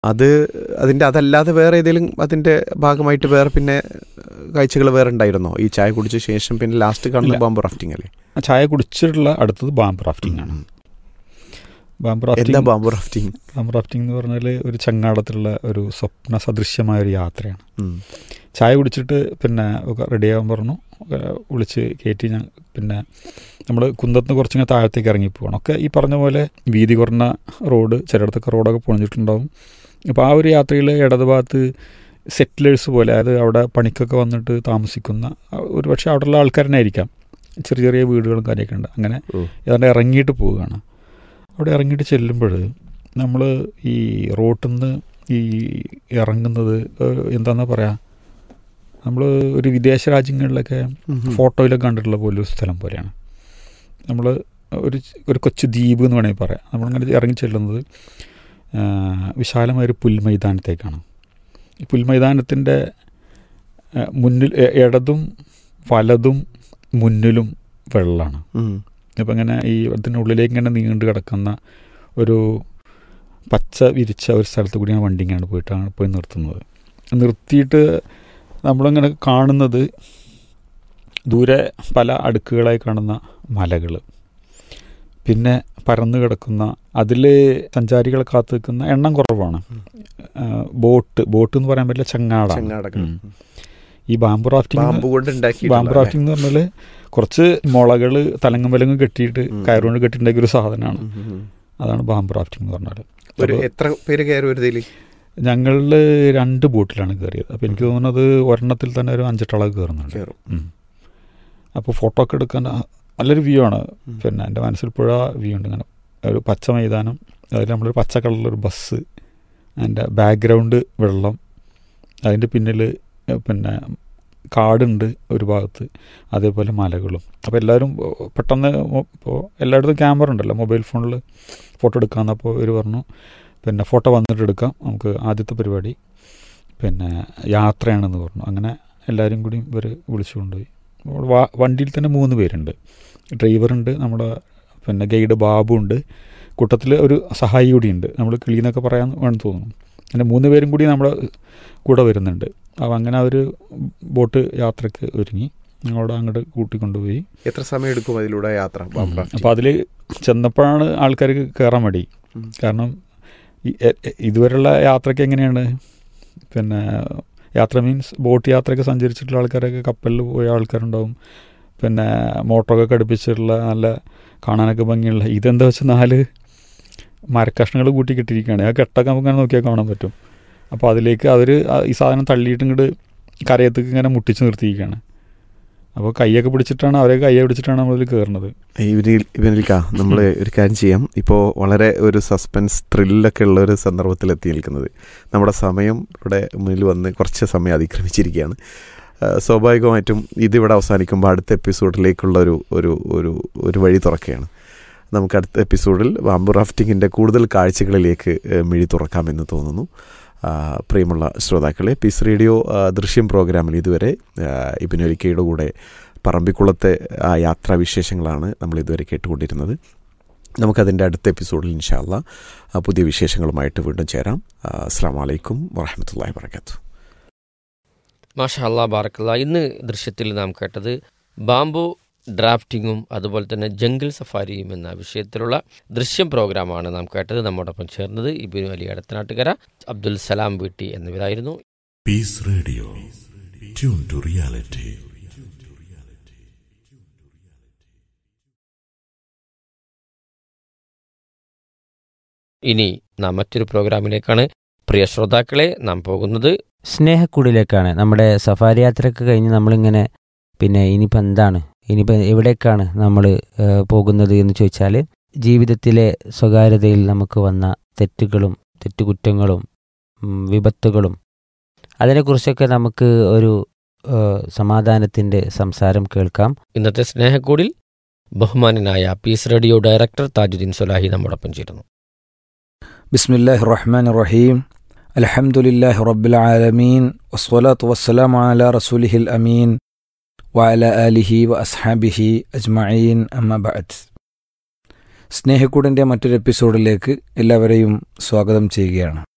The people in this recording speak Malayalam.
അത് അതിൻ്റെ അതല്ലാതെ വേറെ ഏതെങ്കിലും അതിൻ്റെ ഭാഗമായിട്ട് വേറെ പിന്നെ കാഴ്ചകൾ വേറെ ഉണ്ടായിരുന്നോ ഈ ചായ കുടിച്ച ശേഷം പിന്നെ ലാസ്റ്റ് കാണുന്ന ഇല്ല. ബാമ്പ് റാഫ്റ്റിംഗ് അല്ലേ ചായ കുടിച്ചിട്ടുള്ള അടുത്തത് ബാമ്പ് റാഫ്റ്റിംഗ് ആണ് ബാമ്പ് എന്താ റാഫ്റ്റിംഗ് ബാമ്പ് റാഫ്റ്റിംഗ് ബാമ്പ് റാഫ്റ്റിംഗ് എന്ന് പറഞ്ഞാൽ ഒരു ചങ്ങാടത്തിലുള്ള ഒരു സ്വപ്ന സദൃശ്യമായ ഒരു യാത്രയാണ് ഉം. ചായ കുടിച്ചിട്ട് പിന്നെ ഒക്കെ റെഡിയാകാൻ പറഞ്ഞു ഒക്കെ വിളിച്ച് കയറ്റി ഞാൻ പിന്നെ നമ്മൾ കുന്നത്തുനിന്ന് കുറച്ചിങ്ങനെ താഴത്തേക്ക് ഇറങ്ങി പോകണം ഒക്കെ ഈ പറഞ്ഞ പോലെ വീതി കുറഞ്ഞ റോഡ് ചിലയിടത്തൊക്കെ റോഡൊക്കെ പൊളിഞ്ഞിട്ടുണ്ടാവും അപ്പോൾ ആ ഒരു യാത്രയിൽ ഇടത് ഭാഗത്ത് സെറ്റിലേഴ്സ് പോലെ അതായത് അവിടെ പണിക്കൊക്കെ വന്നിട്ട് താമസിക്കുന്ന ഒരു പക്ഷേ അവിടെയുള്ള ആൾക്കാർ തന്നെ ആയിരിക്കാം ചെറിയ ചെറിയ വീടുകളും കാര്യമൊക്കെ ഉണ്ട് അങ്ങനെ ഓ. ഏതാണ്ട് ഇറങ്ങിയിട്ട് പോവുകയാണ് അവിടെ ഇറങ്ങിയിട്ട് ചെല്ലുമ്പോൾ നമ്മൾ ഈ റോട്ടിൽ നിന്ന് ഈ ഇറങ്ങുന്നത് ഏഹ്, എന്താണെന്നാ പറയുക നമ്മൾ ഒരു വിദേശ രാജ്യങ്ങളിലൊക്കെ ഉം. ഫോട്ടോയിലൊക്കെ കണ്ടിട്ടുള്ള പോലെ ഒരു സ്ഥലം പോലെയാണ് നമ്മൾ ഒരു ഒരു കൊച്ചു ദ്വീപ് എന്ന് വേണമെങ്കിൽ പറയാം നമ്മളിങ്ങനെ ഇറങ്ങി ചെല്ലുന്നത് ആ, വിശാലമായൊരു പുൽമൈതാനത്തേക്കാണ് ഈ പുൽമൈതാനത്തിൻ്റെ ആ, മുന്നിൽ എ- ഇടതും വലതും മുന്നിലും വെള്ളമാണ് ഉം. അപ്പം ഇങ്ങനെ ഈ ഇതിനുള്ളിലേക്ക് ഇങ്ങനെ നീണ്ടു കിടക്കുന്ന ഒരു പച്ച വിരിച്ച ഒരു സ്ഥലത്ത് കൂടിയാണ് വണ്ടി ഇങ്ങനെ പോയിട്ടാണ് പോയി നിർത്തുന്നത് നിർത്തിയിട്ട് നമ്മളിങ്ങനെ കാണുന്നത് ദൂരെ പല അടുക്കുകളായി കാണുന്ന മലകൾ പിന്നെ പരന്നു കിടക്കുന്ന അതിൽ സഞ്ചാരികളെ കാത്തു നിൽക്കുന്ന എണ്ണം കുറവാണ് ആ, ബോട്ട് ബോട്ട് എന്ന് പറയാൻ പറ്റില്ല ചങ്ങാട ചങ്ങാടകൾ ഉം. ഈ ബാമ്പു റാഫ്റ്റിംഗ് ബാമ്പ് കൊണ്ട് ഉണ്ടാക്കി ബാമ്പു റാഫ്റ്റിംഗ് എന്ന് പറഞ്ഞാൽ കുറച്ച് മുളകൾ തലങ്ങും വിലങ്ങും കെട്ടിയിട്ട് ഉം. കയറുകൊണ്ട് കെട്ടിയിട്ടുണ്ടാക്കിയ ഒരു സാധനമാണ് അതാണ് ബാമ്പു റാഫ്റ്റിംഗ് എന്ന് പറഞ്ഞാൽ ഒരു അപ്പൊ എത്ര പേര് കയറി വരുതില് ഞങ്ങളിൽ രണ്ട് ബോട്ടിലാണ് കയറിയത് അപ്പോൾ എനിക്ക് തോന്നുന്നത് ഒരെണ്ണത്തിൽ തന്നെ ഒരു അഞ്ചെട്ടാളൊക്കെ കയറുന്നുണ്ട് കയറും ഉം. അപ്പോൾ ഫോട്ടോ ഒക്കെ എടുക്കാൻ ആ- നല്ലൊരു വ്യൂ ആണ് ഉം. പിന്നെ എൻ്റെ മനസ്സിൽ പുഴ വ്യൂ ഉണ്ട് ഇങ്ങനെ ഒരു പച്ച മൈതാനം അതിൽ നമ്മളൊരു പച്ച കളറിലൊരു ബസ് അതിൻ്റെ ബാക്ക്ഗ്രൗണ്ട് വെള്ളം അതിൻ്റെ പിന്നിൽ പിന്നെ കാടുണ്ട് ഒരു ഭാഗത്ത് അതേപോലെ മലകളും അപ്പോൾ എല്ലാവരും പെട്ടെന്ന് ഇപ്പോൾ എല്ലായിടത്തും ക്യാമറ ഉണ്ടല്ലോ മൊബൈൽ ഫോണിൽ ഫോട്ടോ എടുക്കാമെന്നപ്പോൾ ഇവർ പറഞ്ഞു പിന്നെ ഫോട്ടോ വന്നിട്ട് എടുക്കാം നമുക്ക് ആദ്യത്തെ പരിപാടി പിന്നെ യാത്രയാണെന്ന് പറഞ്ഞു അങ്ങനെ എല്ലാവരും കൂടി ഇവർ വിളിച്ചു കൊണ്ടുപോയി അപ്പോൾ വാ- വണ്ടിയിൽ തന്നെ മൂന്ന് പേരുണ്ട് ഡ്രൈവറുണ്ട് നമ്മുടെ പിന്നെ ഗൈഡ് ബാബു ഉണ്ട് കൂട്ടത്തിൽ ഒരു സഹായി കൂടിയുണ്ട് നമ്മൾ കിളീന്നൊക്കെ പറയാൻ വേണം തോന്നുന്നു അങ്ങനെ മൂന്ന് പേരും കൂടി നമ്മുടെ കൂടെ വരുന്നുണ്ട് അപ്പോൾ അങ്ങനെ അവർ ബോട്ട് യാത്രയ്ക്ക് ഒരുങ്ങി ഞങ്ങളോട് അങ്ങോട്ട് കൂട്ടിക്കൊണ്ടുപോയി എത്ര സമയം എടുക്കും അതിലൂടെ യാത്ര ബാമ്പ് അപ്പോൾ റാഫ്റ്റിംഗ് അതിൽ ചെന്നപ്പോഴാണ് ആൾക്കാർക്ക് കയറാൻ മടി ഉം. കാരണം ഈ- എ- എ- ഇതുവരെയുള്ള യാത്രയ്ക്ക് എങ്ങനെയാണ് പിന്നെ യാത്ര മീൻസ് ബോട്ട് യാത്രയൊക്കെ സഞ്ചരിച്ചിട്ടുള്ള ആൾക്കാരൊക്കെ കപ്പലിൽ പോയ ആൾക്കാരുണ്ടാവും പിന്നെ മോട്ടറൊക്കെ ഘടിപ്പിച്ചിട്ടുള്ള നല്ല കാണാനൊക്കെ ഭംഗിയുള്ള ഇതെന്താ വെച്ചാൽ നാല് മരക്കഷ്ണങ്ങൾ കൂട്ടി കെട്ടിയിരിക്കുകയാണ് ആ കെട്ടൊക്കെ നമുക്ക് ഇങ്ങനെ നോക്കിയാൽ കാണാൻ പറ്റും അപ്പോൾ അതിലേക്ക് അവർ ഈ സാധനം തള്ളിയിട്ട് ഇങ്ങോട്ട് കരയത്തേക്ക് ഇങ്ങനെ മുട്ടിച്ച് നിർത്തിയിരിക്കുകയാണ് അപ്പോൾ കൈയൊക്കെ പിടിച്ചിട്ടാണ് അവരെ കയ്യെ പിടിച്ചിട്ടാണ് നമ്മളിൽ കയറുന്നത് ഇവരിൽ ഇവനിൽക്ക നമ്മൾ ഒരു കാര്യം ചെയ്യാം ഇപ്പോൾ വളരെ ഒരു സസ്പെൻസ് ത്രില്ലൊക്കെ ഉള്ള ഒരു സന്ദർഭത്തിൽ എത്തി നിൽക്കുന്നത് നമ്മുടെ സമയം ഇവിടെ മുന്നിൽ വന്ന് കുറച്ച് സമയം അതിക്രമിച്ചിരിക്കുകയാണ് ആ, സ്വാഭാവികമായിട്ടും ഇതിവിടെ അവസാനിക്കുമ്പോൾ അടുത്ത എപ്പിസോഡിലേക്കുള്ള ഒരു ഒരു ഒരു ഒരു വഴി തുറക്കുകയാണ് നമുക്ക് അടുത്ത എപ്പിസോഡിൽ ബാമ്പു റാഫ്റ്റിങ്ങിൻ്റെ കൂടുതൽ കാഴ്ചകളിലേക്ക് ഏ, മിഴി തുറക്കാമെന്ന് തോന്നുന്നു ആ, പ്രിയമുള്ള ശ്രോതാക്കളെ പീസ് റേഡിയോ ആ, ദൃശ്യം പ്രോഗ്രാമിൽ ഇതുവരെ ആ, ഇബിനൊരിക്കയുടെ കൂടെ പറമ്പിക്കുളത്തെ ആ യാത്രാവിശേഷങ്ങളാണ് നമ്മൾ ഇതുവരെ കേട്ടുകൊണ്ടിരുന്നത് നമുക്കതിൻ്റെ അടുത്ത എപ്പിസോഡിൽ ഇൻഷാല്ല പുതിയ വിശേഷങ്ങളുമായിട്ട് വീണ്ടും ചേരാം ആ, അസ്സാം വലൈക്കും വാഹമത്തല്ലാ വർക്കാത്തു മാഷാ അല്ലാ ബാറക്കല്ല ഇന്ന് ദൃശ്യത്തിൽ നാം കേട്ടത് ബാംബു ഡ്രാഫ്റ്റിങ്ങും അതുപോലെ തന്നെ ജംഗിൾ സഫാരിയും എന്ന വിഷയത്തിലുള്ള ദൃശ്യം പ്രോഗ്രാമാണ് നാം കേട്ടത് നമ്മോടൊപ്പം ചേർന്നത് ഇബിനു അലി അടത്തനാട്ടുകര അബ്ദുൽ സലാം വീട്ടി എന്നിവരായിരുന്നു Peace Radio. Tune to reality. ഇനി നാം മറ്റൊരു പ്രോഗ്രാമിലേക്കാണ് പ്രിയ ശ്രോതാക്കളെ നാം പോകുന്നത് സ്നേഹക്കൂടിലേക്കാണ് നമ്മുടെ സഫാരി യാത്രയൊക്കെ കഴിഞ്ഞ് നമ്മളിങ്ങനെ പിന്നെ ഇനിയിപ്പോൾ എന്താണ് ഇനിയിപ്പോൾ എവിടേക്കാണ് നമ്മൾ പോകുന്നത് എന്ന് ചോദിച്ചാൽ ജീവിതത്തിലെ സ്വകാര്യതയിൽ നമുക്ക് വന്ന തെറ്റുകളും തെറ്റുകുറ്റങ്ങളും ഉം, വിപത്തുകളും അതിനെക്കുറിച്ചൊക്കെ നമുക്ക് ഒരു സമാധാനത്തിൻ്റെ സംസാരം കേൾക്കാം ഇന്നത്തെ സ്നേഹക്കൂടിൽ ബഹുമാനനായ peace radio director Tajuddin Swalahi നമ്മോടൊപ്പം ചേരുന്നു بسم الله الرحمن الرحيم الحمد لله رب العالمين والصلاة والسلام على رسوله الأمين وعلى آله وأصحابه أجمعين أما بعد സ്നേഹക്കൂടിൻ്റെ മറ്റൊരു എപ്പിസോഡിലേക്ക് എല്ലാവരെയും സ്വാഗതം ചെയ്യുകയാണ്